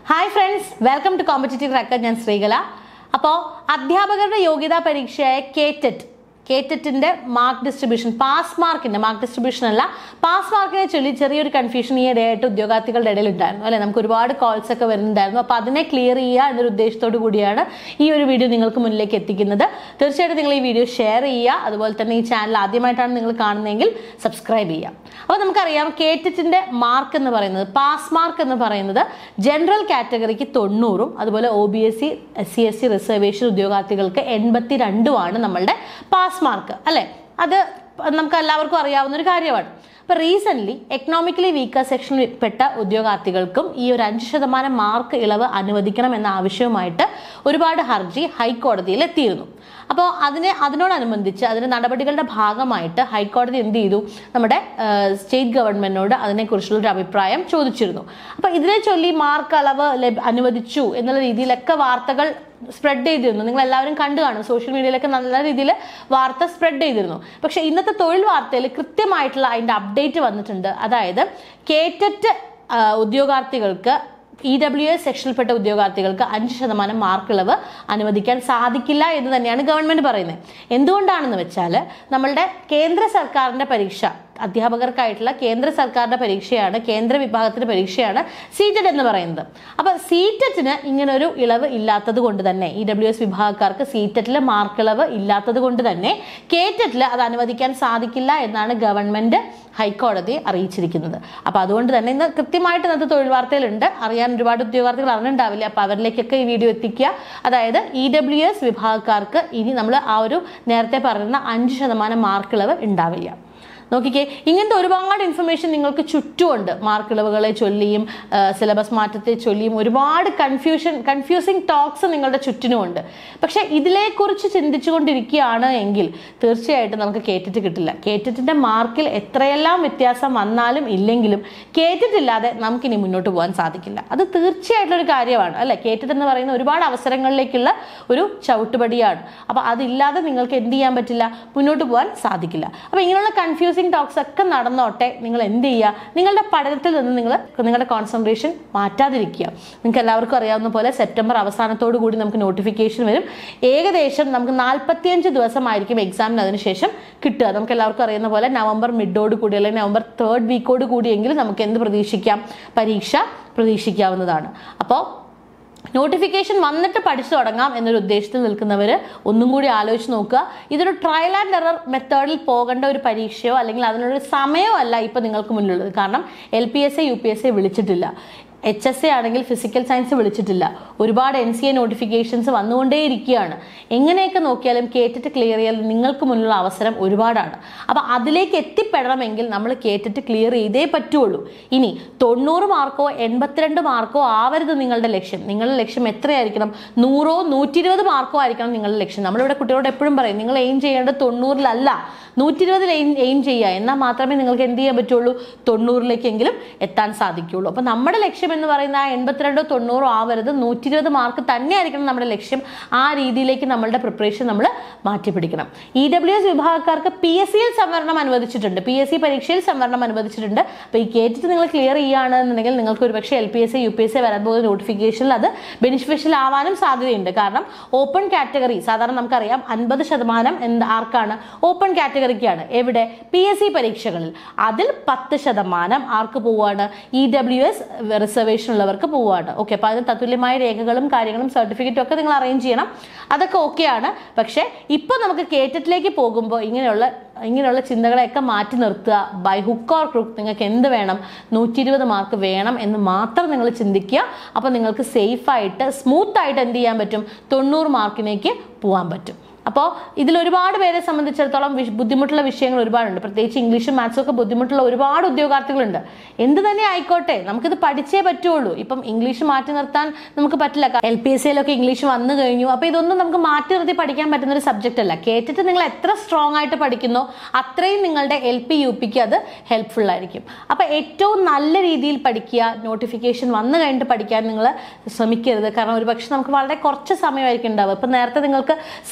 hi friends welcome to competitive record ഞാൻ ശ്രീകല അപ്പോൾ അധ്യാപകരുടെ യോഗ്യതാ പരീക്ഷയായ കേറ്ററ്റ് കേറ്ററ്റിന്റെ മാർക്ക് ഡിസ്ട്രിബ്യൂഷൻ പാസ് മാർക്കിന്റെ മാർക്ക് ഡിസ്ട്രിബ്യൂഷൻ അല്ല പാസ് മാർക്കിനെ ചൊല്ലി ചെറിയൊരു കൺഫ്യൂഷൻ ഈ ഇടയായിട്ട് ഉദ്യോഗാർത്ഥികളുടെ ഇടയിൽ ഉണ്ടായിരുന്നു അല്ലെ നമുക്ക് ഒരുപാട് കോൾസ് ഒക്കെ വരുന്നുണ്ടായിരുന്നു അപ്പോൾ അതിനെ ക്ലിയർ ചെയ്യുക എന്നൊരു ഉദ്ദേശത്തോടു കൂടിയാണ് ഈ ഒരു വീഡിയോ നിങ്ങൾക്ക് മുന്നിലേക്ക് എത്തിക്കുന്നത് തീർച്ചയായിട്ടും നിങ്ങൾ ഈ വീഡിയോ ഷെയർ ചെയ്യുക അതുപോലെ തന്നെ ഈ ചാനൽ ആദ്യമായിട്ടാണ് നിങ്ങൾ കാണുന്നതെങ്കിൽ സബ്സ്ക്രൈബ് ചെയ്യുക അപ്പോൾ നമുക്കറിയാം കേറ്ററ്റിന്റെ മാർക്ക് എന്ന് പറയുന്നത് പാസ് മാർക്ക് എന്ന് പറയുന്നത് ജനറൽ കാറ്റഗറിക്ക് തൊണ്ണൂറും അതുപോലെ O B S C S C S C reservation ഉദ്യോഗാർത്ഥികൾക്ക് എൺപത്തി രണ്ടുമാണ് നമ്മളുടെ പാസ് മാർക്ക് അല്ലെ അത് നമുക്ക് എല്ലാവർക്കും അറിയാവുന്ന ഒരു കാര്യമാണ് ഇപ്പൊ റീസെന്റ് എക്കണോമിക്കലി വീക്കർ സെക്ഷനിൽ പെട്ട ഉദ്യോഗാർത്ഥികൾക്കും ഈ ഒരു അഞ്ച് ശതമാനം മാർക്ക് ഇളവ് അനുവദിക്കണം എന്ന ആവശ്യവുമായിട്ട് ഒരുപാട് ഹർജി ഹൈക്കോടതിയിൽ എത്തിയിരുന്നു അപ്പോൾ അതിനെ അതിനോടനുബന്ധിച്ച് അതിന്റെ നടപടികളുടെ ഭാഗമായിട്ട് ഹൈക്കോടതി എന്ത് ചെയ്തു നമ്മുടെ സ്റ്റേറ്റ് ഗവൺമെന്റിനോട് അതിനെക്കുറിച്ചുള്ള ഒരു അഭിപ്രായം ചോദിച്ചിരുന്നു അപ്പോൾ ഇതിനെ ചൊല്ലി മാർക്ക് അളവ് ലഭ- അനുവദിച്ചു എന്നുള്ള രീതിയിലൊക്കെ വാർത്തകൾ സ്പ്രെഡ് ചെയ്തിരുന്നു നിങ്ങൾ എല്ലാവരും കണ്ടു കാണും സോഷ്യൽ മീഡിയയിലൊക്കെ നല്ല രീതിയിൽ വാർത്ത സ്പ്രെഡ് ചെയ്തിരുന്നു പക്ഷെ ഇന്നത്തെ തൊഴിൽ വാർത്തയിൽ കൃത്യമായിട്ടുള്ള അതിന്റെ അപ്ഡേറ്റ് വന്നിട്ടുണ്ട് അതായത് കേറ്ററ്റ് ആ, ഉദ്യോഗാർത്ഥികൾക്ക് ഇ ഡബ്ല്യു എസ് സെക്ഷനിൽപ്പെട്ട ഉദ്യോഗാർത്ഥികൾക്ക് അഞ്ച് ശതമാനം മാർക്ക് ഇളവ് അനുവദിക്കാൻ സാധിക്കില്ല എന്ന് തന്നെയാണ് ഗവൺമെന്റ് പറയുന്നത് എന്തുകൊണ്ടാണെന്ന് വെച്ചാൽ നമ്മളുടെ കേന്ദ്ര സർക്കാരിന്റെ പരീക്ഷ അധ്യാപകർക്കായിട്ടുള്ള കേന്ദ്ര സർക്കാരിന്റെ പരീക്ഷയാണ് കേന്ദ്ര വിഭാഗത്തിന്റെ പരീക്ഷയാണ് സീറ്റഡ് എന്ന് പറയുന്നത് അപ്പൊ സീറ്ററ്റിന് ഇങ്ങനെ ഒരു ഇളവ് ഇല്ലാത്തത് കൊണ്ട് തന്നെ ഇ ഡബ്ല്യു എസ് വിഭാഗക്കാർക്ക് സീറ്ററ്റിലെ മാർക്ക് ഇളവ് ഇല്ലാത്തത് കൊണ്ട് തന്നെ കേറ്ററ്റിൽ അത് അനുവദിക്കാൻ സാധിക്കില്ല എന്നാണ് ഗവൺമെന്റ് ഹൈക്കോടതിയെ അറിയിച്ചിരിക്കുന്നത് അപ്പൊ അതുകൊണ്ട് തന്നെ ഇന്ന് കൃത്യമായിട്ട് ഇന്നത്തെ തൊഴിൽ വാർത്തയിലുണ്ട് അറിയാൻ ഒരുപാട് ഉദ്യോഗാർത്ഥികൾ അറിഞ്ഞിട്ടുണ്ടാവില്ല അപ്പൊ അവരിലേക്കൊക്കെ ഈ വീഡിയോ എത്തിക്കുക അതായത് ഇ ഡബ്ല്യു എസ് വിഭാഗക്കാർക്ക് ഇനി നമ്മൾ ആ ഒരു നേരത്തെ പറയുന്ന അഞ്ച് ശതമാനം മാർക്ക് ഇളവ് ഉണ്ടാവില്ല നോക്കിക്കേ ഇങ്ങനത്തെ ഒരുപാട് ഇൻഫർമേഷൻ നിങ്ങൾക്ക് ചുറ്റുമുണ്ട് മാർക്ക് ഇളവുകളെ ചൊല്ലിയും സിലബസ് മാറ്റത്തെ ചൊല്ലിയും ഒരുപാട് കൺഫ്യൂഷൻ കൺഫ്യൂസിങ് ടോക്സ് നിങ്ങളുടെ ചുറ്റിനുമുണ്ട് പക്ഷെ ഇതിനെക്കുറിച്ച് ചിന്തിച്ചുകൊണ്ടിരിക്കുകയാണ് എങ്കിൽ തീർച്ചയായിട്ടും നമുക്ക് കേറ്റിട്ട് കിട്ടില്ല കേറ്റിട്ടിന്റെ മാർക്കിൽ എത്രയെല്ലാം വ്യത്യാസം വന്നാലും ഇല്ലെങ്കിലും കേറ്റിട്ടില്ലാതെ നമുക്കിനി മുന്നോട്ട് പോകാൻ സാധിക്കില്ല അത് തീർച്ചയായിട്ടും ഒരു കാര്യമാണ് അല്ലെ കേറ്റിട്ട് എന്ന് പറയുന്ന ഒരുപാട് അവസരങ്ങളിലേക്കുള്ള ഒരു ചവിട്ടുപടിയാണ് അപ്പൊ അതില്ലാതെ നിങ്ങൾക്ക് എന്ത് ചെയ്യാൻ പറ്റില്ല മുന്നോട്ട് പോകാൻ സാധിക്കില്ല അപ്പൊ ഇങ്ങനെയുള്ള കൺഫ്യൂസിങ് ടോക്സ് ഒക്കെ നടന്നോട്ടെ നിങ്ങൾ എന്ത് ചെയ്യുക നിങ്ങളുടെ പഠനത്തിൽ നിന്ന് നിങ്ങൾ നിങ്ങളുടെ കോൺസെൻട്രേഷൻ മാറ്റാതിരിക്കുക നിങ്ങൾക്ക് എല്ലാവർക്കും അറിയാവുന്ന പോലെ സെപ്റ്റംബർ അവസാനത്തോടു കൂടി നമുക്ക് നോട്ടിഫിക്കേഷൻ വരും ഏകദേശം നമുക്ക് നാൽപ്പത്തിയഞ്ച് ദിവസമായിരിക്കും എക്സാമിന് അതിനുശേഷം കിട്ടുക നമുക്ക് എല്ലാവർക്കും അറിയുന്ന പോലെ നവംബർ മിഡോട് കൂടി അല്ലെങ്കിൽ നവംബർ തേർഡ് വീക്കോട് കൂടിയെങ്കിലും നമുക്ക് എന്ത് പ്രതീക്ഷിക്കാം പരീക്ഷ പ്രതീക്ഷിക്കാവുന്നതാണ് അപ്പോൾ നോട്ടിഫിക്കേഷൻ വന്നിട്ട് പഠിച്ചു തുടങ്ങാം എന്നൊരു ഉദ്ദേശത്തിൽ നിൽക്കുന്നവർ ഒന്നും കൂടി ആലോചിച്ച് നോക്കുക ഇതൊരു ട്രയൽ ആൻഡ് എറർ മെത്തേഡിൽ പോകേണ്ട ഒരു പരീക്ഷയോ അല്ലെങ്കിൽ അതിനൊരു സമയമോ അല്ല ഇപ്പം നിങ്ങൾക്ക് മുന്നിലുള്ളത് കാരണം L P S A U P S A വിളിച്ചിട്ടില്ല എച്ച് എസ് എ ആണെങ്കിൽ ഫിസിക്കൽ സയൻസ് വിളിച്ചിട്ടില്ല ഒരുപാട് എൻ സി എ നോട്ടിഫിക്കേഷൻസ് വന്നുകൊണ്ടേയിരിക്കുകയാണ് എങ്ങനെയൊക്കെ നോക്കിയാലും കേട്ടിട്ട് ക്ലിയർ ചെയ്യാൻ നിങ്ങൾക്ക് മുന്നിലുള്ള അവസരം ഒരുപാടാണ് അപ്പോൾ അതിലേക്ക് എത്തിപ്പെടണമെങ്കിൽ നമ്മൾ കേട്ടിട്ട് ക്ലിയർ ചെയ്തേ പറ്റുള്ളൂ ഇനി തൊണ്ണൂറ് മാർക്കോ എൺപത്തിരണ്ട് മാർക്കോ ആവരുത് നിങ്ങളുടെ ലക്ഷ്യം നിങ്ങളുടെ ലക്ഷ്യം എത്രയായിരിക്കണം നൂറോ നൂറ്റി ഇരുപത് മാർക്കോ ആയിരിക്കണം നിങ്ങളുടെ ലക്ഷ്യം നമ്മളിവിടെ കുട്ടികളോട് എപ്പോഴും പറയും നിങ്ങൾ എയിം ചെയ്യേണ്ടത് തൊണ്ണൂറിലല്ല നൂറ്റി ഇരുപതിൽ എയിം എയിം ചെയ്യുക എന്നാൽ മാത്രമേ നിങ്ങൾക്ക് എന്ത് ചെയ്യാൻ പറ്റുള്ളൂ തൊണ്ണൂറിലേക്കെങ്കിലും എത്താൻ സാധിക്കുള്ളൂ അപ്പോൾ നമ്മുടെ ലക്ഷ്യം എന്ന് പറയുന്ന ആ എൺപത്തിരണ്ടോ തൊണ്ണൂറോ ആവരുത് നൂറ്റി ഇരുപത് മാർക്ക് തന്നെയായിരിക്കണം നമ്മുടെ ലക്ഷ്യം ആ രീതിയിലേക്ക് നമ്മളുടെ പ്രിപ്പറേഷൻ നമ്മൾ മാറ്റിപ്പിടിക്കണം ഇ ഡബ്ല്യു എസ് വിഭാഗക്കാർക്ക് പി എസ് സിയിൽ സംവരണം അനുവദിച്ചിട്ടുണ്ട് പി എസ് സി പരീക്ഷയിൽ സംവരണം അനുവദിച്ചിട്ടുണ്ട് അപ്പോൾ ഈ കേട്ടിട്ട് നിങ്ങൾ ക്ലിയർ ചെയ്യുകയാണെന്നുണ്ടെങ്കിൽ നിങ്ങൾക്ക് ഒരുപക്ഷെ L P S C U P S C വരാൻ പോകുന്ന നോട്ടിഫിക്കേഷനിൽ അത് ബെനിഫിഷ്യൽ ആവാനും സാധ്യതയുണ്ട് കാരണം ഓപ്പൺ കാറ്റഗറി സാധാരണ നമുക്കറിയാം അൻപത് ശതമാനം എന്ത് ആർക്കാണ് ഓപ്പൺ കാറ്റഗറിക്കാണ് എവിടെ പി എസ് സി പരീക്ഷകളിൽ അതിൽ പത്ത് ശതമാനം ആർക്ക് പോവാണ് ഇ ഡബ്ല്യു എസ് റിസർവേഷൻ ഉള്ളവർക്ക് പോവാണ് ഓക്കെ അപ്പോൾ അതിന് തത്തുല്യമായ രേഖകളും കാര്യങ്ങളും സർട്ടിഫിക്കറ്റും ഒക്കെ നിങ്ങൾ അറേഞ്ച് ചെയ്യണം അതൊക്കെ ഓക്കെയാണ് പക്ഷേ ഇപ്പോൾ നമുക്ക് കേറ്ററ്റിലേക്ക് പോകുമ്പോൾ ഇങ്ങനെയുള്ള ഇങ്ങനെയുള്ള ചിന്തകളെയൊക്കെ മാറ്റി നിർത്തുക ബൈ ഹുക്ക് ഓർ ക്രൂക്ക് നിങ്ങൾക്ക് എന്ത് വേണം നൂറ്റി ഇരുപത് മാർക്ക് വേണം എന്ന് മാത്രം നിങ്ങൾ ചിന്തിക്കുക അപ്പോൾ നിങ്ങൾക്ക് സേഫായിട്ട് സ്മൂത്ത് ആയിട്ട് എന്ത് ചെയ്യാൻ പറ്റും തൊണ്ണൂറ് മാർക്കിലേക്ക് പോകാൻ പറ്റും അപ്പോൾ ഇതിൽ ഒരുപാട് പേരെ സംബന്ധിച്ചിടത്തോളം വിഷ്- ബുദ്ധിമുട്ടുള്ള വിഷയങ്ങൾ ഒരുപാടുണ്ട് പ്രത്യേകിച്ച് ഇംഗ്ലീഷും മാത്സും ഒക്കെ ബുദ്ധിമുട്ടുള്ള ഒരുപാട് ഉദ്യോഗാർത്ഥികളുണ്ട് എന്ത് തന്നെ ആയിക്കോട്ടെ നമുക്കിത് പഠിച്ചേ പറ്റുള്ളൂ ഇപ്പം ഇംഗ്ലീഷ് മാറ്റി നിർത്താൻ നമുക്ക് പറ്റില്ല എൽ പി എസ് സിയിലൊക്കെ ഇംഗ്ലീഷ് വന്നു കഴിഞ്ഞു അപ്പോൾ ഇതൊന്നും നമുക്ക് മാറ്റി നിർത്തി പഠിക്കാൻ പറ്റുന്ന ഒരു സബ്ജക്റ്റ് അല്ല കേട്ടിട്ട് നിങ്ങൾ എത്ര സ്ട്രോങ് ആയിട്ട് പഠിക്കുന്നോ അത്രയും നിങ്ങളുടെ എൽ പി യു പിക്ക് അത് ഹെൽപ്ഫുൾ ആയിരിക്കും അപ്പോൾ ഏറ്റവും നല്ല രീതിയിൽ പഠിക്കുക നോട്ടിഫിക്കേഷൻ വന്നു കഴിഞ്ഞിട്ട് പഠിക്കാൻ നിങ്ങൾ ശ്രമിക്കരുത് കാരണം ഒരുപക്ഷെ നമുക്ക് വളരെ കുറച്ച് സമയമായിരിക്കും ഉണ്ടാവുക ഇപ്പം നേരത്തെ നിങ്ങൾക്ക് സർവീസ്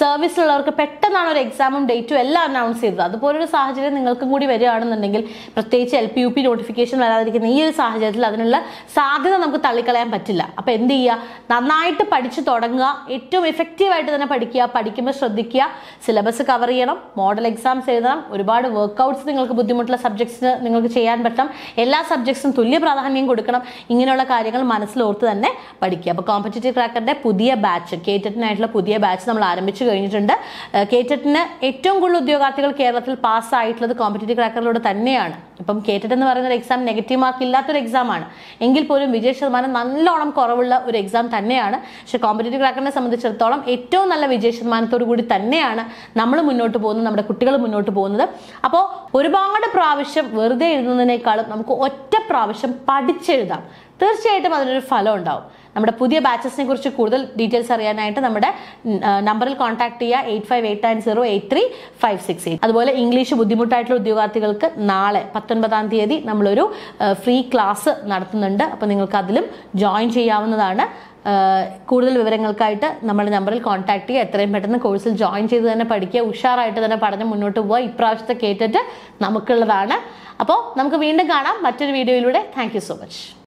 ഉള്ളവർക്ക് പെട്ടെന്നാണ് ഒരു എക്സാമും ഡേറ്റും എല്ലാം അനൗൺസ് ചെയ്തത് അതുപോലൊരു സാഹചര്യം നിങ്ങൾക്കും കൂടി വരികയാണെന്നുണ്ടെങ്കിൽ പ്രത്യേകിച്ച് L P U P notification വരാതിരിക്കുന്ന ഈ ഒരു സാഹചര്യത്തിൽ അതിനുള്ള സാധ്യത നമുക്ക് തള്ളിക്കളയാൻ പറ്റില്ല അപ്പൊ എന്ത് ചെയ്യുക നന്നായിട്ട് പഠിച്ചു തുടങ്ങുക ഏറ്റവും എഫക്റ്റീവായിട്ട് തന്നെ പഠിക്കുക പഠിക്കുമ്പോൾ ശ്രദ്ധിക്കുക സിലബസ് കവർ ചെയ്യണം മോഡൽ എക്സാംസ് എഴുതണം ഒരുപാട് വർക്കൗട്ട്സ് നിങ്ങൾക്ക് ബുദ്ധിമുട്ടുള്ള സബ്ജക്ട്സിന് നിങ്ങൾക്ക് ചെയ്യാൻ പറ്റണം എല്ലാ സബ്ജക്ട്സും തുല്യ പ്രാധാന്യം കൊടുക്കണം ഇങ്ങനെയുള്ള കാര്യങ്ങൾ മനസ്സിലോർത്ത് തന്നെ പഠിക്കുക അപ്പോൾ കോമ്പറ്റേറ്റീവ് ക്രാക്കറിന്റെ പുതിയ ബാച്ച് കേറ്ററ്റിനായിട്ടുള്ള പുതിയ ബാച്ച് നമ്മൾ ആരംഭിച്ചു കഴിഞ്ഞിട്ടുണ്ട് കേറ്ററ്റിന് ഏറ്റവും കൂടുതൽ ഉദ്യോഗാർത്ഥികൾ കേരളത്തിൽ പാസ്സായിട്ടുള്ളത് കോമ്പറ്റേറ്റീവ് ക്രാക്കറിലൂടെ തന്നെയാണ് ഇപ്പം കേറ്ററ്റ് എന്ന് പറയുന്ന ഒരു എക്സാം നെഗറ്റീവ് മാർക്ക് ഇല്ലാത്തൊരു എക്സാം ആണ് എങ്കിൽ പോലും വിജയ ശതമാനം നല്ലോണം കുറവുള്ള ഒരു എക്സാം തന്നെയാണ് പക്ഷെ കോമ്പറ്റേറ്റീവ് ക്രാക്കറിനെ സംബന്ധിച്ചിടത്തോളം ഏറ്റവും നല്ല വിജയ ശതമാനത്തോടു കൂടി തന്നെയാണ് നമ്മൾ മുന്നോട്ട് പോകുന്നത് നമ്മുടെ കുട്ടികൾ മുന്നോട്ട് പോകുന്നത് അപ്പോൾ ഒരുപാട് പ്രാവശ്യം വെറുതെ എഴുതുന്നതിനേക്കാളും നമുക്ക് ഒറ്റ പ്രാവശ്യം പഠിച്ചെഴുതാം തീർച്ചയായിട്ടും അതിനൊരു ഫലം ഉണ്ടാവും നമ്മുടെ പുതിയ ബാച്ചസിനെ കുറിച്ച് കൂടുതൽ ഡീറ്റെയിൽസ് അറിയാനായിട്ട് നമ്മുടെ നമ്പറിൽ കോൺടാക്ട് ചെയ്യുക eight five eight nine zero eight three five six eight അതുപോലെ ഇംഗ്ലീഷ് ബുദ്ധിമുട്ടായിട്ടുള്ള ഉദ്യോഗാർത്ഥികൾക്ക് നാളെ പത്തൊൻപതാം തീയതി നമ്മളൊരു ഫ്രീ ക്ലാസ് നടത്തുന്നുണ്ട് അപ്പോൾ നിങ്ങൾക്ക് അതിലും ജോയിൻ ചെയ്യാവുന്നതാണ് ആഹ് കൂടുതൽ വിവരങ്ങൾക്കായിട്ട് നമ്മുടെ നമ്പറിൽ കോൺടാക്ട് ചെയ്യുക എത്രയും പെട്ടെന്ന് കോഴ്സിൽ ജോയിൻ ചെയ്ത് തന്നെ പഠിക്കുക ഉഷാറായിട്ട് തന്നെ പഠനം മുന്നോട്ട് പോവുക ഇപ്രാവശ്യത്തെ കേട്ടിട്ട് നമുക്കുള്ളതാണ് അപ്പോൾ നമുക്ക് വീണ്ടും കാണാം മറ്റൊരു വീഡിയോയിലൂടെ താങ്ക് സോ മച്ച്